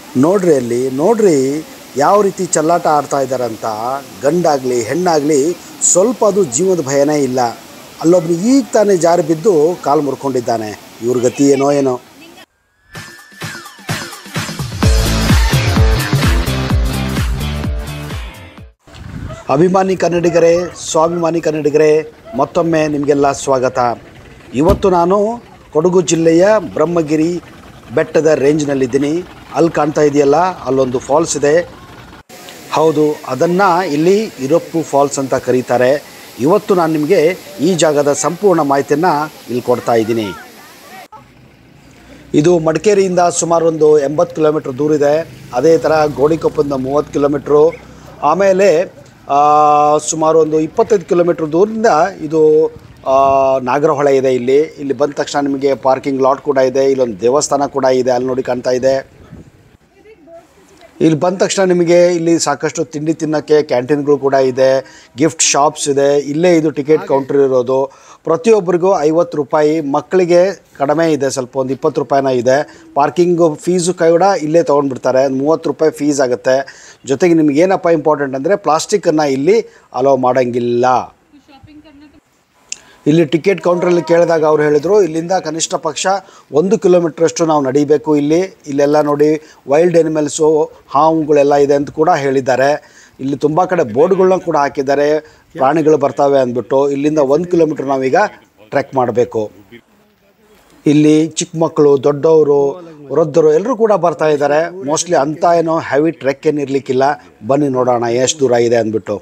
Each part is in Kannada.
ನೋಡ್ರಿ ಅಲ್ಲಿ ನೋಡ್ರಿ ಯಾವ ರೀತಿ ಚೆಲ್ಲಾಟ ಆಡ್ತಾ ಇದ್ದಾರಂತ ಗಂಡಾಗಲಿ ಹೆಣ್ಣಾಗಲಿ ಸ್ವಲ್ಪ ಅದು ಜೀವದ ಭಯನೇ ಇಲ್ಲ ಅಲ್ಲೊಬ್ನು ಈಗ ತಾನೇ ಜಾರಿ ಬಿದ್ದು ಕಾಲು ಮುರ್ಕೊಂಡಿದ್ದಾನೆ ಇವ್ರ ಗತಿ ಏನೋ ಏನೋ ಅಭಿಮಾನಿ ಕನ್ನಡಿಗರೇ ಸ್ವಾಭಿಮಾನಿ ಕನ್ನಡಿಗರೇ ಮತ್ತೊಮ್ಮೆ ನಿಮಗೆಲ್ಲ ಸ್ವಾಗತ ಇವತ್ತು ನಾನು ಕೊಡಗು ಜಿಲ್ಲೆಯ ಬ್ರಹ್ಮಗಿರಿ ಬೆಟ್ಟದ ರೇಂಜ್ನಲ್ಲಿದ್ದೀನಿ ಅಲ್ಲಿ ಕಾಣ್ತಾ ಇದೆಯಲ್ಲ ಅಲ್ಲೊಂದು ಫಾಲ್ಸ್ ಇದೆ ಹೌದು ಅದನ್ನು ಇಲ್ಲಿ ಇರಪ್ಪು ಫಾಲ್ಸ್ ಅಂತ ಕರೀತಾರೆ ಇವತ್ತು ನಾನು ನಿಮಗೆ ಈ ಜಾಗದ ಸಂಪೂರ್ಣ ಮಾಹಿತಿಯನ್ನು ಇಲ್ಲಿ ಕೊಡ್ತಾ ಇದ್ದೀನಿ ಇದು ಮಡಿಕೇರಿಯಿಂದ ಸುಮಾರು ಒಂದು ಎಂಬತ್ತು ಕಿಲೋಮೀಟ್ರ್ ದೂರ ಇದೆ ಅದೇ ಥರ ಗೋಣಿಕೊಪ್ಪದಿಂದ ಮೂವತ್ತು ಕಿಲೋಮೀಟ್ರು ಆಮೇಲೆ ಆ, ಸುಮಾರು ಒಂದು ಇಪ್ಪತ್ತೈದು ಕಿಲೋಮೀಟ್ರ್ ದೂರದಿಂದ ಇದು ಆ, ನಾಗರಹೊಳೆ ಇದೆ ಇಲ್ಲಿ ಇಲ್ಲಿ ಬಂದ ತಕ್ಷಣ ನಿಮಗೆ ಪಾರ್ಕಿಂಗ್ ಲಾಟ್ ಕೂಡ ಇದೆ ಇಲ್ಲೊಂದು ದೇವಸ್ಥಾನ ಕೂಡ ಇದೆ ಅಲ್ಲಿ ನೋಡಿ ಕಾಣ್ತಾ ಇದೆ ಇಲ್ಲಿ ಬಂದ ತಕ್ಷಣ ನಿಮಗೆ ಇಲ್ಲಿ ಸಾಕಷ್ಟು ತಿಂಡಿ ತಿನ್ನೋಕ್ಕೆ ಕ್ಯಾಂಟೀನ್ಗಳು ಕೂಡ ಇದೆ ಗಿಫ್ಟ್ ಶಾಪ್ಸ್ ಇದೆ ಇಲ್ಲೇ ಇದು ಟಿಕೆಟ್ ಕೌಂಟರ್ ಇರೋದು ಪ್ರತಿಯೊಬ್ಬರಿಗೂ ಐವತ್ತು ರೂಪಾಯಿ ಮಕ್ಕಳಿಗೆ ಕಡಿಮೆ ಇದೆ ಸ್ವಲ್ಪ ಒಂದು ಇಪ್ಪತ್ತು ರೂಪಾಯಿನ ಇದೆ ಪಾರ್ಕಿಂಗ್ ಫೀಸು ಕೂಡ ಇಲ್ಲೇ ತೊಗೊಂಡ್ಬಿಡ್ತಾರೆ ಮೂವತ್ತು ರೂಪಾಯಿ ಫೀಸ್ ಆಗುತ್ತೆ ಜೊತೆಗೆ ನಿಮ್ಗೆ ಏನಪ್ಪ ಇಂಪಾರ್ಟೆಂಟ್ ಅಂದರೆ ಪ್ಲಾಸ್ಟಿಕ್ಕನ್ನು ಇಲ್ಲಿ ಅಲೋ ಮಾಡೋಂಗಿಲ್ಲ ಇಲ್ಲಿ ಟಿಕೆಟ್ ಕೌಂಟ್ರಲ್ಲಿ ಕೇಳಿದಾಗ ಅವ್ರು ಹೇಳಿದರು ಇಲ್ಲಿಂದ ಕನಿಷ್ಠ ಪಕ್ಷ ಒಂದು ಕಿಲೋಮೀಟ್ರಷ್ಟು ನಾವು ನಡಿಬೇಕು ಇಲ್ಲಿ ಇಲ್ಲೆಲ್ಲ ನೋಡಿ ವೈಲ್ಡ್ ಎನಿಮಲ್ಸು ಹಾವುಗಳೆಲ್ಲ ಇದೆ ಅಂತ ಕೂಡ ಹೇಳಿದ್ದಾರೆ ಇಲ್ಲಿ ತುಂಬ ಕಡೆ ಬೋರ್ಡ್ಗಳನ್ನ ಕೂಡ ಹಾಕಿದ್ದಾರೆ ಪ್ರಾಣಿಗಳು ಬರ್ತವೆ ಅಂದ್ಬಿಟ್ಟು ಇಲ್ಲಿಂದ ಒಂದು ಕಿಲೋಮೀಟ್ರ್ ನಾವೀಗ ಟ್ರೆಕ್ ಮಾಡಬೇಕು ಇಲ್ಲಿ ಚಿಕ್ಕ ಮಕ್ಕಳು ದೊಡ್ಡವರು ವೃದ್ಧರು ಎಲ್ಲರೂ ಕೂಡ ಬರ್ತಾ ಇದ್ದಾರೆ ಮೋಸ್ಟ್ಲಿ ಅಂಥ ಏನೋ ಹೆವಿ ಟ್ರೆಕ್ ಏನು ಇರಲಿಕ್ಕಿಲ್ಲ ಬನ್ನಿ ನೋಡೋಣ ಎಷ್ಟು ದೂರ ಇದೆ ಅಂದ್ಬಿಟ್ಟು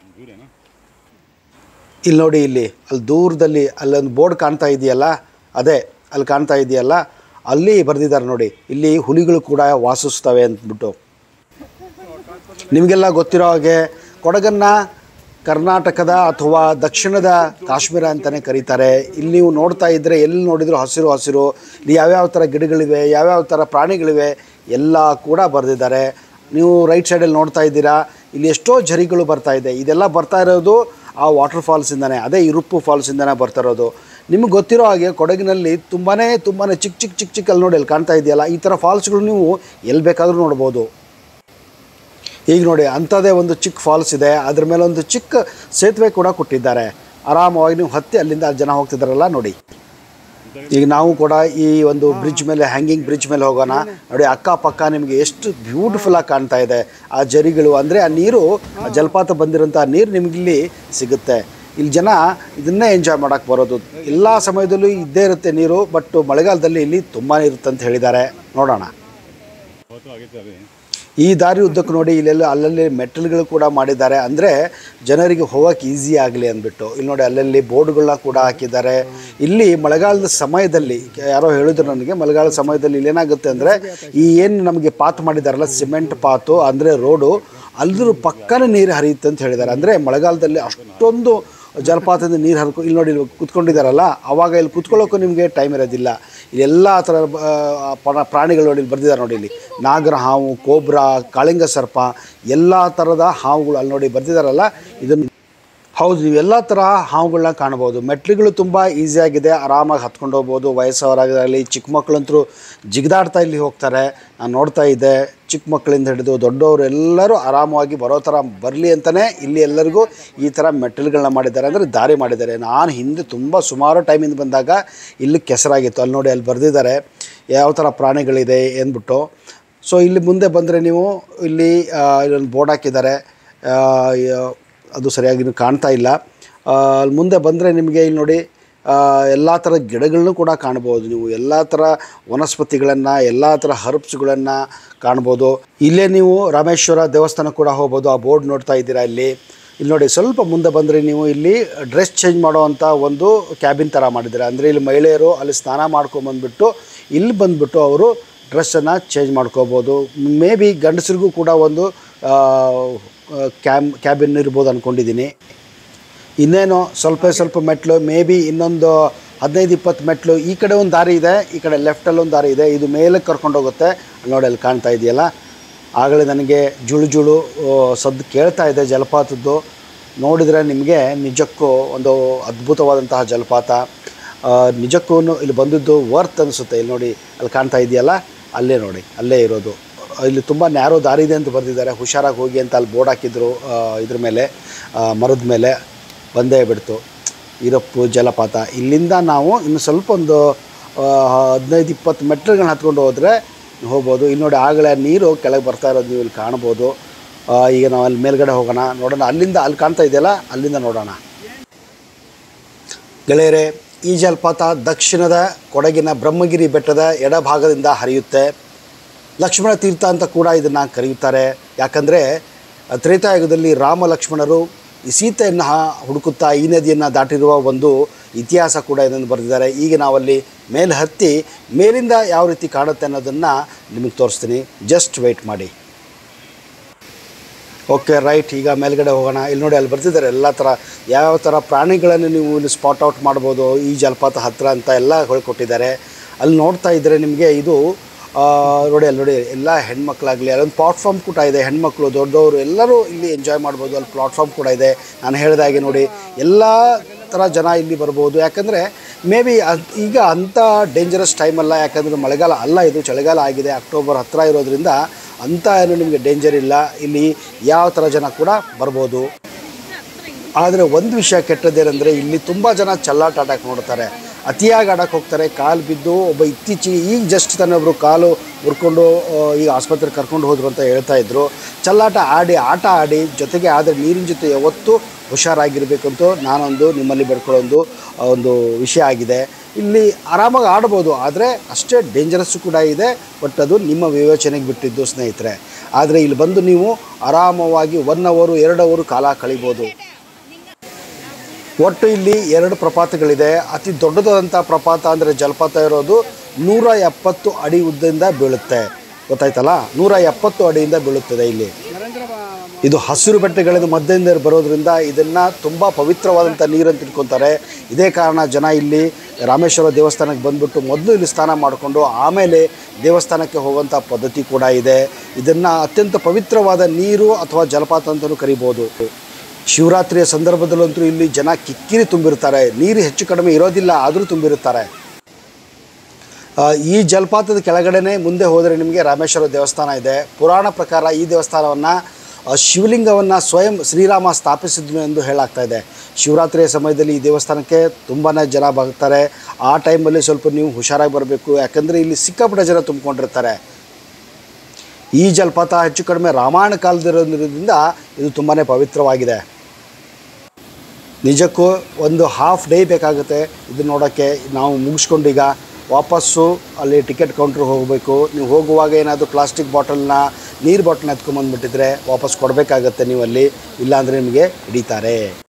ಇಲ್ಲಿ ನೋಡಿ ಇಲ್ಲಿ ಅಲ್ಲಿ ದೂರದಲ್ಲಿ ಅಲ್ಲೊಂದು ಬೋರ್ಡ್ ಕಾಣ್ತಾ ಇದೆಯಲ್ಲ ಅದೇ ಅಲ್ಲಿ ಕಾಣ್ತಾ ಇದೆಯಲ್ಲ ಅಲ್ಲಿ ಬರೆದಿದ್ದಾರೆ ನೋಡಿ ಇಲ್ಲಿ ಹುಲಿಗಳು ಕೂಡ ವಾಸಿಸ್ತವೆ ಅಂದ್ಬಿಟ್ಟು ನಿಮಗೆಲ್ಲ ಗೊತ್ತಿರೋ ಹಾಗೆ ಕೊಡಗನ್ನು ಕರ್ನಾಟಕದ ಅಥವಾ ದಕ್ಷಿಣದ ಕಾಶ್ಮೀರ ಅಂತಲೇ ಕರೀತಾರೆ ಇಲ್ಲಿ ನೀವು ನೋಡ್ತಾ ಇದ್ದರೆ ಎಲ್ಲಿ ನೋಡಿದ್ರು ಹಸಿರು ಹಸಿರು ಇಲ್ಲಿ ಯಾವ್ಯಾವ ಥರ ಗಿಡಗಳಿವೆ ಯಾವ್ಯಾವ ಥರ ಪ್ರಾಣಿಗಳಿವೆ ಎಲ್ಲ ಕೂಡ ಬರೆದಿದ್ದಾರೆ ನೀವು ರೈಟ್ ಸೈಡಲ್ಲಿ ನೋಡ್ತಾ ಇದ್ದೀರಾ ಇಲ್ಲಿ ಎಷ್ಟೋ ಝರಿಗಳು ಬರ್ತಾ ಇದೆ ಇದೆಲ್ಲ ಬರ್ತಾ ಇರೋದು ಆ ವಾಟರ್ ಫಾಲ್ಸಿಂದನೇ ಅದೇ ಇರುಪ್ಪು ಫಾಲ್ಸಿಂದನೇ ಬರ್ತಾ ಇರೋದು ನಿಮಗೆ ಗೊತ್ತಿರೋ ಹಾಗೆ ಕೊಡಗಿನಲ್ಲಿ ತುಂಬಾ ತುಂಬಾ ಚಿಕ್ಕ ಚಿಕ್ಕ ಚಿಕ್ಕ ಚಿಕ್ಕ ಅಲ್ಲಿ ನೋಡಿ ಅಲ್ಲಿ ಕಾಣ್ತಾ ಇದೆಯಲ್ಲ ಈ ಥರ ಫಾಲ್ಸ್ಗಳು ನೀವು ಎಲ್ಲಿ ಬೇಕಾದರೂ ನೋಡ್ಬೋದು ಈಗ ನೋಡಿ ಅಂಥದ್ದೇ ಒಂದು ಚಿಕ್ಕ ಫಾಲ್ಸ್ ಇದೆ ಅದ್ರ ಮೇಲೆ ಒಂದು ಚಿಕ್ಕ ಸೇತುವೆ ಕೂಡ ಕೊಟ್ಟಿದ್ದಾರೆ ಆರಾಮವಾಗಿ ನೀವು ಹತ್ತಿ ಅಲ್ಲಿಂದ ಜನ ಹೋಗ್ತಿದ್ದಾರಲ್ಲ ನೋಡಿ ಈಗ ನಾವು ಕೂಡ ಈ ಒಂದು ಬ್ರಿಡ್ಜ್ ಮೇಲೆ ಹ್ಯಾಂಗಿಂಗ್ ಬ್ರಿಡ್ಜ್ ಮೇಲೆ ಹೋಗೋಣ ನೋಡಿ ಅಕ್ಕಪಕ್ಕ ನಿಮಗೆ ಎಷ್ಟು ಬ್ಯೂಟಿಫುಲ್ ಆಗಿ ಕಾಣ್ತಾ ಇದೆ ಆ ಜರಿಗಳು ಅಂದರೆ ಆ ನೀರು ಆ ಜಲಪಾತ ಬಂದಿರೋಂಥ ನೀರು ನಿಮಗಿಲ್ಲಿ ಸಿಗುತ್ತೆ ಇಲ್ಲಿ ಜನ ಇದನ್ನೇ ಎಂಜಾಯ್ ಮಾಡೋಕ್ಕೆ ಬರೋದು ಎಲ್ಲ ಸಮಯದಲ್ಲೂ ಇದ್ದೇ ಇರುತ್ತೆ ನೀರು ಬಟ್ ಮಳೆಗಾಲದಲ್ಲಿ ಇಲ್ಲಿ ತುಂಬಾ ಇರುತ್ತೆ ಅಂತ ಹೇಳಿದ್ದಾರೆ ನೋಡೋಣ ಈ ದಾರಿ ಉದ್ದಕ್ಕೂ ನೋಡಿ ಇಲ್ಲೆಲ್ಲ ಅಲ್ಲಲ್ಲಿ ಮೆಟ್ಟಲ್ಗಳು ಕೂಡ ಮಾಡಿದ್ದಾರೆ ಅಂದರೆ ಜನರಿಗೆ ಹೋಗೋಕೆ ಈಸಿ ಆಗಲಿ ಅಂದ್ಬಿಟ್ಟು ಇಲ್ಲಿ ನೋಡಿ ಅಲ್ಲಲ್ಲಿ ಬೋರ್ಡ್ಗಳನ್ನ ಕೂಡ ಹಾಕಿದ್ದಾರೆ ಇಲ್ಲಿ ಮಳೆಗಾಲದ ಸಮಯದಲ್ಲಿ ಯಾರೋ ಹೇಳಿದ್ರು ನನಗೆ ಮಳೆಗಾಲದ ಸಮಯದಲ್ಲಿ ಇಲ್ಲಿ ಏನಾಗುತ್ತೆ ಅಂದರೆ ಈ ಏನು ನಮಗೆ ಪಾತ್ ಮಾಡಿದಾರಲ್ಲ ಸಿಮೆಂಟ್ ಪಾತು ಅಂದರೆ ರೋಡು ಅಲ್ಲದ್ರ ಪಕ್ಕನೇ ನೀರು ಹರಿಯುತ್ತೆ ಅಂತ ಹೇಳಿದ್ದಾರೆ ಅಂದರೆ ಮಳೆಗಾಲದಲ್ಲಿ ಅಷ್ಟೊಂದು ಜಲಪಾತದಿಂದ ನೀರು ಹರ್ಕೊ ಇಲ್ಲಿ ನೋಡಿ ಇಲ್ಲಿ ಕುತ್ಕೊಂಡಿದ್ದಾರಲ್ಲ ಅವಾಗ ಇಲ್ಲಿ ಕುತ್ಕೊಳ್ಳೋಕ್ಕೂ ನಿಮಗೆ ಟೈಮ್ ಇರೋದಿಲ್ಲ ಇಲ್ಲಿ ಎಲ್ಲ ಥರ ಆ, ಪ್ರ- ಪ್ರಾಣಿಗಳು ನೋಡಿ ಇಲ್ಲಿ ಬರ್ದಿದ್ದಾರೆ ನೋಡಿ ಇಲ್ಲಿ ನಾಗರ ಹಾವು ಕೋಬ್ರಾ ಕಾಳಿಂಗ ಸರ್ಪ ಎಲ್ಲ ಥರದ ಹಾವುಗಳು ಅಲ್ಲಿ ನೋಡಿ ಬರ್ದಿದ್ದಾರಲ್ಲ ಇದನ್ನು ಹೌದು ನೀವು ಎಲ್ಲ ಥರ ಹಾವುಗಳನ್ನ ಕಾಣ್ಬೋದು ಮೆಟ್ಲುಗಳು ತುಂಬ ಈಸಿಯಾಗಿದೆ ಆರಾಮಾಗಿ ಹತ್ಕೊಂಡು ಹೋಗ್ಬೋದು ವಯಸ್ಸವರಾಗಲಿ ಚಿಕ್ಕ ಮಕ್ಕಳಂತರೂ ಜಿಗಿದಾಡ್ತಾ ಇಲ್ಲಿ ಹೋಗ್ತಾರೆ ನಾನು ನೋಡ್ತಾ ಇದ್ದೆ ಚಿಕ್ಕ ಮಕ್ಕಳಿಂದ ಹಿಡಿದು ದೊಡ್ಡವರು ಎಲ್ಲರೂ ಆರಾಮವಾಗಿ ಬರೋ ಥರ ಬರಲಿ ಅಂತಲೇ ಇಲ್ಲಿ ಎಲ್ಲರಿಗೂ ಈ ಥರ ಮೆಟ್ಟಲುಗಳನ್ನ ಮಾಡಿದ್ದಾರೆ ಅಂದರೆ ದಾರಿ ಮಾಡಿದ್ದಾರೆ ನಾನು ಹಿಂದೆ ತುಂಬ ಸುಮಾರು ಟೈಮಿಂದ ಬಂದಾಗ ಇಲ್ಲಿ ಕೆಸರಾಗಿತ್ತು ಅಲ್ಲಿ ನೋಡಿ ಅಲ್ಲಿ ಬರೆದಿದ್ದಾರೆ ಯಾವ ಥರ ಪ್ರಾಣಿಗಳಿದೆ ಅಂದ್ಬಿಟ್ಟು ಸೊ ಇಲ್ಲಿ ಮುಂದೆ ಬಂದರೆ ನೀವು ಇಲ್ಲಿ ಆ, ಇಲ್ಲೊಂದು ಬೋರ್ಡ್ ಹಾಕಿದ್ದಾರೆ ಆ, ಯ- ಅದು ಸರಿಯಾಗಿ ಇನ್ನು ಕಾಣ್ತಾ ಇಲ್ಲ ಆ, ಅಲ್ಲಿ ಮುಂದೆ ಬಂದರೆ ನಿಮಗೆ ಇಲ್ಲಿ ನೋಡಿ ಎಲ್ಲ ಥರ ಗಿಡಗಳನ್ನೂ ಕೂಡ ಕಾಣ್ಬೋದು ನೀವು ಎಲ್ಲ ಥರ ವನಸ್ಪತಿಗಳನ್ನು ಎಲ್ಲ ಥರ ಹರ್ಬ್ಸ್ಗಳನ್ನು ಕಾಣ್ಬೋದು ಇಲ್ಲೇ ನೀವು ರಾಮೇಶ್ವರ ದೇವಸ್ಥಾನ ಕೂಡ ಹೋಗ್ಬೋದು ಆ ಬೋರ್ಡ್ ನೋಡ್ತಾ ಇದ್ದೀರಾ ಇಲ್ಲಿ ಇಲ್ಲಿ ನೋಡಿ ಸ್ವಲ್ಪ ಮುಂದೆ ಬಂದರೆ ನೀವು ಇಲ್ಲಿ ಡ್ರೆಸ್ ಚೇಂಜ್ ಮಾಡೋವಂಥ ಒಂದು ಕ್ಯಾಬಿನ್ ಥರ ಮಾಡಿದ್ದಾರೆ ಅಂದರೆ ಇಲ್ಲಿ ಮಹಿಳೆಯರು ಅಲ್ಲಿ ಸ್ನಾನ ಮಾಡ್ಕೊಂಬಂದ್ಬಿಟ್ಟು ಇಲ್ಲಿ ಬಂದುಬಿಟ್ಟು ಅವರು ಡ್ರೆಸ್ಸನ್ನು ಚೇಂಜ್ ಮಾಡ್ಕೋಬೋದು ಮೇ ಬಿ ಗಂಡಸರಿಗೂ ಕೂಡ ಒಂದು ಕ್ಯಾಮ್ ಕ್ಯಾಬಿನ್ ಇರ್ಬೋದು ಅಂದ್ಕೊಂಡಿದ್ದೀನಿ ಇನ್ನೇನು ಸ್ವಲ್ಪ ಸ್ವಲ್ಪ ಮೆಟ್ಲು ಮೇ ಬಿ ಇನ್ನೊಂದು ಹದಿನೈದು ಇಪ್ಪತ್ತು ಮೆಟ್ಲು ಈ ಕಡೆ ಒಂದು ದಾರಿ ಇದೆ ಈ ಕಡೆ ಲೆಫ್ಟಲ್ಲಿ ಒಂದು ದಾರಿ ಇದೆ ಇದು ಮೇಲೆ ಕರ್ಕೊಂಡು ಹೋಗುತ್ತೆ ಅಲ್ಲಿ ನೋಡಿ ಅಲ್ಲಿ ಕಾಣ್ತಾ ಇದೆಯಲ್ಲ ಆಗಲೇ ನನಗೆ ಜುಳು ಜುಳು ಆ, ಸದ್ದು ಕೇಳ್ತಾ ಇದೆ ಜಲಪಾತದ್ದು ನೋಡಿದರೆ ನಿಮಗೆ ನಿಜಕ್ಕೂ ಒಂದು ಅದ್ಭುತವಾದಂತಹ ಜಲಪಾತ ಆ, ನಿಜಕ್ಕೂ ಇಲ್ಲಿ ಬಂದಿದ್ದು ವರ್ತ್ ಅನಿಸುತ್ತೆ ಇಲ್ಲಿ ನೋಡಿ ಅಲ್ಲಿ ಕಾಣ್ತಾ ಇದೆಯಲ್ಲ ಅಲ್ಲೇ ನೋಡಿ ಅಲ್ಲೇ ಇರೋದು ಇಲ್ಲಿ ತುಂಬ ನ್ಯಾರೋ ದಾರಿ ಇದೆ ಅಂತ ಬರೆದಿದ್ದಾರೆ ಹುಷಾರಾಗಿ ಹೋಗಿ ಅಂತ ಅಲ್ಲಿ ಬೋರ್ಡ್ ಹಾಕಿದ್ರು ಆ, ಇದ್ರ ಮೇಲೆ ಆ, ಮರದ ಮೇಲೆ ಬಂದೇ ಬಿಡ್ತು ಇರಪ್ಪು ಜಲಪಾತ ಇಲ್ಲಿಂದ ನಾವು ಇನ್ನು ಸ್ವಲ್ಪ ಒಂದು ಆ, ಹದಿನೈದು ಇಪ್ಪತ್ತು ಮೆಟ್ಲ್ಗಳನ್ನ ಹತ್ಕೊಂಡು ಹೋದರೆ ಹೋಗ್ಬೋದು ಇಲ್ಲಿ ನೋಡಿ ಆಗಲೇ ನೀರು ಕೆಳಗೆ ಬರ್ತಾ ಇರೋದು ನೀವು ಇಲ್ಲಿ ಕಾಣ್ಬೋದು ಆ, ಈಗ ನಾವು ಅಲ್ಲಿ ಮೇಲ್ಗಡೆ ಹೋಗೋಣ ನೋಡೋಣ ಅಲ್ಲಿಂದ ಅಲ್ಲಿ ಕಾಣ್ತಾ ಇದೆಯಲ್ಲ ಅಲ್ಲಿಂದ ನೋಡೋಣ ಗೆಳೆಯರೆ ಈ ಜಲಪಾತ ದಕ್ಷಿಣದ ಕೊಡಗಿನ ಬ್ರಹ್ಮಗಿರಿ ಬೆಟ್ಟದ ಎಡಭಾಗದಿಂದ ಹರಿಯುತ್ತೆ ಲಕ್ಷ್ಮಣ ತೀರ್ಥ ಅಂತ ಕೂಡ ಇದನ್ನು ಕರೆಯುತ್ತಾರೆ ಯಾಕಂದರೆ ತ್ರೇತಾಯುಗದಲ್ಲಿ ರಾಮ ಲಕ್ಷ್ಮಣರು ಈ ಸೀತೆಯನ್ನು ಹ- ಹುಡುಕುತ್ತಾ ಈ ನದಿಯನ್ನು ದಾಟಿರುವ ಒಂದು ಇತಿಹಾಸ ಕೂಡ ಇದನ್ನು ಬರೆದಿದ್ದಾರೆ ಈಗ ನಾವಲ್ಲಿ ಮೇಲೆ ಹತ್ತಿ ಮೇಲಿಂದ ಯಾವ ರೀತಿ ಕಾಣುತ್ತೆ ಅನ್ನೋದನ್ನು ನಿಮಗೆ ತೋರಿಸ್ತೀನಿ ಜಸ್ಟ್ ವೆಯ್ಟ್ ಮಾಡಿ ಓಕೆ ರೈಟ್ ಈಗ ಮೇಲ್ಗಡೆ ಹೋಗೋಣ ಇಲ್ಲಿ ನೋಡಿ ಅಲ್ಲಿ ಬರ್ತಿದ್ದಾರೆ ಎಲ್ಲ ಥರ ಯಾವ ಥರ ಪ್ರಾಣಿಗಳನ್ನು ನೀವು ಇಲ್ಲಿ ಸ್ಪಾಟ್ ಔಟ್ ಮಾಡ್ಬೋದು ಈ ಜಲಪಾತ ಹತ್ತಿರ ಅಂತ ಎಲ್ಲ ಹೇಳ್ಕೊಟ್ಟಿದ್ದಾರೆ ಅಲ್ಲಿ ನೋಡ್ತಾ ಇದ್ದರೆ ನಿಮಗೆ ಇದು ಆ, ನೋಡಿ ಅಲ್ಲಿ ನೋಡಿ ಎಲ್ಲ ಹೆಣ್ಮಕ್ಳಾಗಲಿ ಅಲ್ಲೊಂದು ಪ್ಲಾಟ್ಫಾರ್ಮ್ ಕೂಡ ಇದೆ ಹೆಣ್ಮಕ್ಳು ದೊಡ್ಡವರು ಎಲ್ಲರೂ ಇಲ್ಲಿ ಎಂಜಾಯ್ ಮಾಡ್ಬೋದು ಅಲ್ಲಿ ಪ್ಲಾಟ್ಫಾರ್ಮ್ ಕೂಡ ಇದೆ ನಾನು ಹೇಳಿದಾಗೆ ನೋಡಿ ಎಲ್ಲ ಥರ ಜನ ಇಲ್ಲಿ ಬರ್ಬೋದು ಯಾಕಂದರೆ ಮೇ ಬಿ ಈಗ ಅಂಥ ಡೇಂಜರಸ್ ಟೈಮ್ ಅಲ್ಲ ಯಾಕಂದರೆ ಮಳೆಗಾಲ ಅಲ್ಲ ಇದು ಚಳಿಗಾಲ ಆಗಿದೆ ಅಕ್ಟೋಬರ್ ಹತ್ತಿರ ಇರೋದ್ರಿಂದ ಅಂಥ ಏನು ನಿಮಗೆ ಡೇಂಜರ್ ಇಲ್ಲ ಇಲ್ಲಿ ಯಾವ ಥರ ಜನ ಕೂಡ ಬರ್ಬೋದು ಆದರೆ ಒಂದು ವಿಷಯ ಕೆಟ್ಟದ್ದೇನೆಂದರೆ ಇಲ್ಲಿ ತುಂಬ ಜನ ಚಲ್ಲಾಟ ಆಡಕ್ಕೆ ನೋಡ್ತಾರೆ ಅತಿಯಾಗಿ ಆಡಕ್ಕೆ ಹೋಗ್ತಾರೆ ಕಾಲು ಬಿದ್ದು ಒಬ್ಬ ಇತ್ತೀಚೆಗೆ ಈಗ ಜಸ್ಟ್ ತಾನೇ ಒಬ್ಬರು ಕಾಲು ಮುರ್ಕೊಂಡು ಆ, ಈಗ ಆಸ್ಪತ್ರೆಗೆ ಕರ್ಕೊಂಡು ಹೋದ್ರು ಅಂತ ಹೇಳ್ತಾ ಇದ್ರು ಚಲ್ಲಾಟ ಆಡಿ ಆಟ ಆಡಿ ಜೊತೆಗೆ ಆದರೆ ನೀರಿನ ಜೊತೆ ಯಾವತ್ತೂ ಹುಷಾರಾಗಿರಬೇಕಂತ ನಾನೊಂದು ನಿಮ್ಮಲ್ಲಿ ಬೆಡ್ಕೊಳ್ಳೋ ಒಂದು ಆ, ಒಂದು ವಿಷಯ ಆಗಿದೆ ಇಲ್ಲಿ ಆರಾಮಾಗಿ ಆಡ್ಬೋದು ಆದರೆ ಅಷ್ಟೇ ಡೇಂಜರಸ್ಸು ಕೂಡ ಇದೆ ಬಟ್ ಅದು ನಿಮ್ಮ ವಿವೇಚನೆಗೆ ಬಿಟ್ಟಿದ್ದು ಸ್ನೇಹಿತರೆ ಆದರೆ ಇಲ್ಲಿ ಬಂದು ನೀವು ಆರಾಮವಾಗಿ ಒನ್ ಅವರು ಎರಡು ಅವರು ಕಾಲ ಕಳಿಬೋದು ಒಟ್ಟು ಇಲ್ಲಿ ಎರಡು ಪ್ರಪಾತಗಳಿದೆ ಅತಿ ದೊಡ್ಡದಾದಂಥ ಪ್ರಪಾತ ಅಂದರೆ ಜಲಪಾತ ಇರೋದು ನೂರ ಎಪ್ಪತ್ತು ಅಡಿ ಉದ್ದದಿಂದ ಬೀಳುತ್ತೆ ಗೊತ್ತಾಯ್ತಲ್ಲ ನೂರ ಎಪ್ಪತ್ತು ಅಡಿಯಿಂದ ಬೀಳುತ್ತದೆ ಇಲ್ಲಿ ಇದು ಹಸಿರು ಬೆಟ್ಟಗಳಿಂದ ಮಧ್ಯದಿಂದ ಬರೋದ್ರಿಂದ ಇದನ್ನು ತುಂಬ ಪವಿತ್ರವಾದಂಥ ನೀರನ್ನು ತಿಳ್ಕೊತಾರೆ ಇದೇ ಕಾರಣ ಜನ ಇಲ್ಲಿ ರಾಮೇಶ್ವರ ದೇವಸ್ಥಾನಕ್ಕೆ ಬಂದ್ಬಿಟ್ಟು ಮೊದಲು ಇಲ್ಲಿ ಸ್ನಾನ ಮಾಡಿಕೊಂಡು ಆಮೇಲೆ ದೇವಸ್ಥಾನಕ್ಕೆ ಹೋಗುವಂಥ ಪದ್ಧತಿ ಕೂಡ ಇದೆ ಇದನ್ನು ಅತ್ಯಂತ ಪವಿತ್ರವಾದ ನೀರು ಅಥವಾ ಜಲಪಾತ ಅಂತಲೂ ಕರಿಬೋದು ಶಿವರಾತ್ರಿಯ ಸಂದರ್ಭದಲ್ಲಂತೂ ಇಲ್ಲಿ ಜನ ಕಿಕ್ಕಿರಿ ತುಂಬಿರ್ತಾರೆ ನೀರು ಹೆಚ್ಚು ಕಡಿಮೆ ಇರೋದಿಲ್ಲ ಆದರೂ ತುಂಬಿರುತ್ತಾರೆ ಆ, ಈ ಜಲಪಾತದ ಕೆಳಗಡೆನೆ ಮುಂದೆ ಹೋದರೆ ನಿಮಗೆ ರಾಮೇಶ್ವರ ದೇವಸ್ಥಾನ ಇದೆ ಪುರಾಣ ಪ್ರಕಾರ ಈ ದೇವಸ್ಥಾನವನ್ನು ಶಿವಲಿಂಗವನ್ನು ಸ್ವಯಂ ಶ್ರೀರಾಮ ಸ್ಥಾಪಿಸಿದ್ನು ಎಂದು ಹೇಳಾಗ್ತಾ ಇದೆ ಶಿವರಾತ್ರಿಯ ಸಮಯದಲ್ಲಿ ಈ ದೇವಸ್ಥಾನಕ್ಕೆ ತುಂಬಾ ಜನ ಬರ್ತಾರೆ ಆ ಟೈಮಲ್ಲಿ ಸ್ವಲ್ಪ ನೀವು ಹುಷಾರಾಗಿ ಬರಬೇಕು ಯಾಕಂದರೆ ಇಲ್ಲಿ ಸಿಕ್ಕಾಪಟ್ಟೆ ಜನ ತುಂಬಿಕೊಂಡಿರ್ತಾರೆ ಈ ಜಲಪಾತ ಹೆಚ್ಚು ಕಡಿಮೆ ರಾಮಾಯಣ ಕಾಲದಿರೋದ್ರಿಂದ ಇದು ತುಂಬಾ ಪವಿತ್ರವಾಗಿದೆ ನಿಜಕ್ಕೂ ಒಂದು ಹಾಫ್ ಡೇ ಬೇಕಾಗುತ್ತೆ ಇದು ನೋಡೋಕ್ಕೆ ನಾವು ಮುಗಿಸ್ಕೊಂಡು ಈಗ ವಾಪಸ್ಸು ಅಲ್ಲಿ ಟಿಕೆಟ್ ಕೌಂಟ್ರಿಗೆ ಹೋಗಬೇಕು ನೀವು ಹೋಗುವಾಗ ಏನಾದರೂ ಪ್ಲಾಸ್ಟಿಕ್ ಬಾಟಲ್ನ ನೀರು ಬಾಟಲ್ನ ಎತ್ಕೊಂಬಂದ್ಬಿಟ್ಟಿದ್ರೆ ವಾಪಸ್ ಕೊಡಬೇಕಾಗತ್ತೆ ನೀವು ಅಲ್ಲಿ ಇಲ್ಲಾಂದರೆ ನಿಮಗೆ ಹಿಡಿತಾರೆ